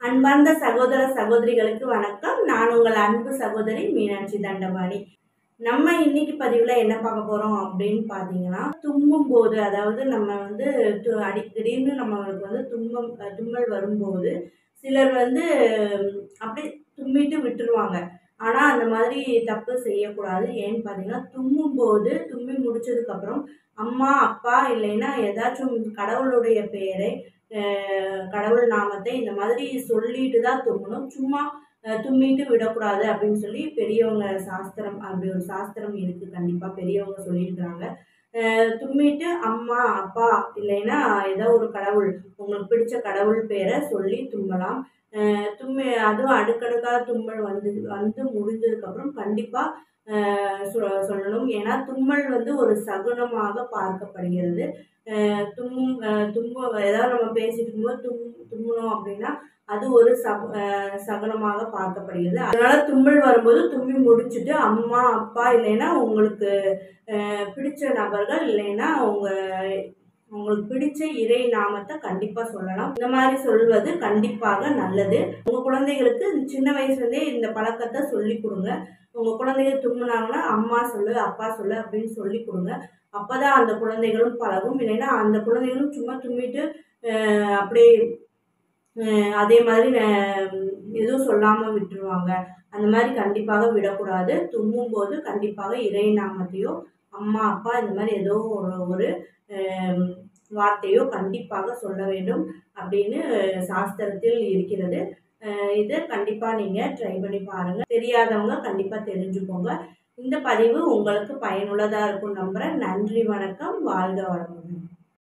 அன்பார்ந்த சகோதர சகோதரிகளுக்கு வணக்கம் நான் உங்கள் அன்பு சகோதரி மீனாட்சி தண்டபாணி நம்ம இன்னைக்கு பதிவில் என்ன பார்க்க போகிறோம் அப்படின்னு பார்த்தீங்கன்னா தும்மும் போது அதாவது நம்ம வந்து து- அடி திடீர்னு நம்மளுக்கு வந்து தும்மம் அஹ் தும்மல் வரும்போது சிலர் வந்து உம், அப்படியே தும்மிட்டு விட்டுருவாங்க ஆனால் அந்த மாதிரி தப்பு செய்யக்கூடாது ஏன்னு பார்த்தீங்கன்னா தும்மும் போது தும்மி முடிச்சதுக்கப்புறம் அம்மா அப்பா இல்லைன்னா ஏதாச்சும் கடவுளுடைய பெயரை அஹ், கடவுள் நாமத்தை இந்த மாதிரி சொல்லிட்டு தான் தும்மணும் சும்மா அஹ், தும்மிட்டு விடக்கூடாது அப்படின்னு சொல்லி பெரியவங்க சாஸ்திரம் அப்படி ஒரு சாஸ்திரம் இருக்குது கண்டிப்பாக பெரியவங்க சொல்லியிருக்கிறாங்க அஹ், தும்மிட்டு அம்மா அப்பா இல்லைன்னா ஏதோ ஒரு கடவுள் உங்களுக்கு பிடிச்ச கடவுள் பேரை சொல்லி தும்மலாம் அஹ், தும்மி அதுவும் அடுக்கடுக்காக தும்மல் வந்து வந்து முடிஞ்சதுக்கப்புறம் கண்டிப்பாக சொல்லணும் ஏன்னா தும்மல் வந்து ஒரு சகுனமாக பார்க்கப்படுகிறது அஹ் தும் அஹ் தும்ம ஏதாவது நம்ம பேசிட்டு இருக்கும்போது தும் தும்மணும் அப்படின்னா அது ஒரு சக அஹ் சகுனமாக பார்க்கப்படுகிறது அதனால தும்மல் வரும்போது தும்மி முடிச்சுட்டு அம்மா அப்பா இல்லைன்னா உங்களுக்கு அஹ் பிடிச்ச நபர்கள் இல்லைன்னா உங்க உங்களுக்கு பிடிச்ச இறை நாமத்தை கண்டிப்பாக சொல்லலாம் இந்த மாதிரி சொல்வது கண்டிப்பாக நல்லது உங்கள் குழந்தைகளுக்கு சின்ன வயசுலேருந்தே இந்த பழக்கத்தை சொல்லி கொடுங்க உங்கள் குழந்தைங்க தும்முனாங்கன்னா அம்மா சொல்லு அப்பா சொல்லு அப்படின்னு சொல்லி கொடுங்க அப்போ தான் அந்த குழந்தைகளும் பழகும் இல்லைன்னா அந்த குழந்தைகளும் சும்மா தும்மிட்டு அஹ், அப்படியே அஹ், அதே மாதிரி அஹ், எதுவும் சொல்லாமல் விட்டுருவாங்க அந்த மாதிரி கண்டிப்பாக விடக்கூடாது தும்மும் போது கண்டிப்பாக இறை நாமத்தையோ அம்மா அப்பா இந்த மாதிரி ஏதோ ஒரு ஒரு அஹ், வார்த்தையோ கண்டிப்பாக சொல்ல வேண்டும் அப்படின்னு சாஸ்திரத்தில் இருக்கிறது அஹ், இதை கண்டிப்பாக நீங்கள் ட்ரை பண்ணி பாருங்கள் தெரியாதவங்க கண்டிப்பாக தெரிஞ்சுக்கோங்க இந்த பதிவு உங்களுக்கு பயனுள்ளதாக இருக்கும் நம்புகிறேன் நன்றி வணக்கம் வாழ்க வளமுடன்